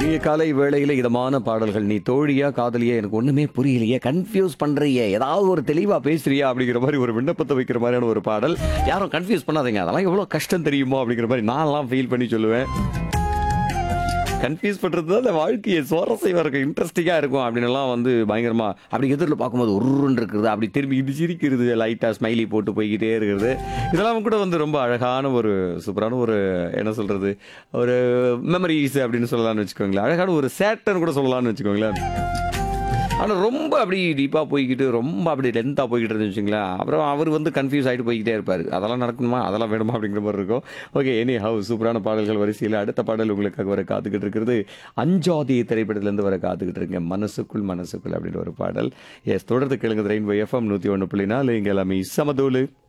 இனிய காலை வேளையில இதமான பாடல்கள் நீ தோழியா காதலியா எனக்கு ஒண்ணுமே புரியலையே கன்ஃபியூஸ் பண்றியே ஏதாவது ஒரு தெளிவா பேசுறியா அப்படிங்கிற மாதிரி ஒரு விண்ணப்பத்தை வைக்கிற மாதிரியான ஒரு பாடல் யாரும் கன்ஃபியூஸ் பண்ணாதீங்க அதெல்லாம் எவ்வளவு கஷ்டம் தெரியுமோ அப்படிங்கிற மாதிரி நான்லாம் ஃபீல் பண்ணி சொல்லுவேன் கன்ஃபியூஸ் பண்றது தான் அந்த வாழ்க்கையை சுவாரஸ்யமா இருக்கும் இன்ட்ரெஸ்டிங்கா இருக்கும் அப்படின்னு எல்லாம் வந்து பயங்கரமா அப்படி எதிரில் பார்க்கும்போது உருன்னு இருக்கிறது அப்படி திரும்பி இது சிரிக்கிறது லைட்டா ஸ்மைலி போட்டு போய்கிட்டே இருக்கிறது இதெல்லாம் கூட வந்து ரொம்ப அழகான ஒரு சூப்பரான ஒரு என்ன சொல்றது ஒரு மெமரிஸ் அப்படின்னு சொல்லலாம்னு வச்சுக்கோங்களேன் அழகான ஒரு சேட்டன் கூட சொல்லலாம்னு வச்சுக்கோங்களேன் ஆனால் ரொம்ப அப்படி டீப்பாக போய்கிட்டு ரொம்ப அப்படி லென்த்தாக போய்கிட்டு இருந்துச்சு வச்சுங்களேன் அப்புறம் அவர் வந்து கன்ஃபியூஸ் ஆகிட்டு போய்கிட்டே இருப்பார் அதெல்லாம் நடக்கணுமா அதெல்லாம் வேணுமா அப்படிங்கிற மாதிரி இருக்கும் ஓகே எனி ஹவு சூப்பரான பாடல்கள் வரிசையில் அடுத்த பாடல் உங்களுக்காக வர காத்துக்கிட்டு இருக்கிறது அஞ்சாதி திரைப்படத்துலேருந்து வர காத்துக்கிட்டு இருக்கேன் மனசுக்குள் மனசுக்குள் அப்படின்ற ஒரு பாடல் எஸ் தொடர்ந்து கேளுங்க ரெயின்போ எஃப்எம் நூற்றி ஒன்று புள்ளி நாலு இங்கே எல்லாமே சமதூளு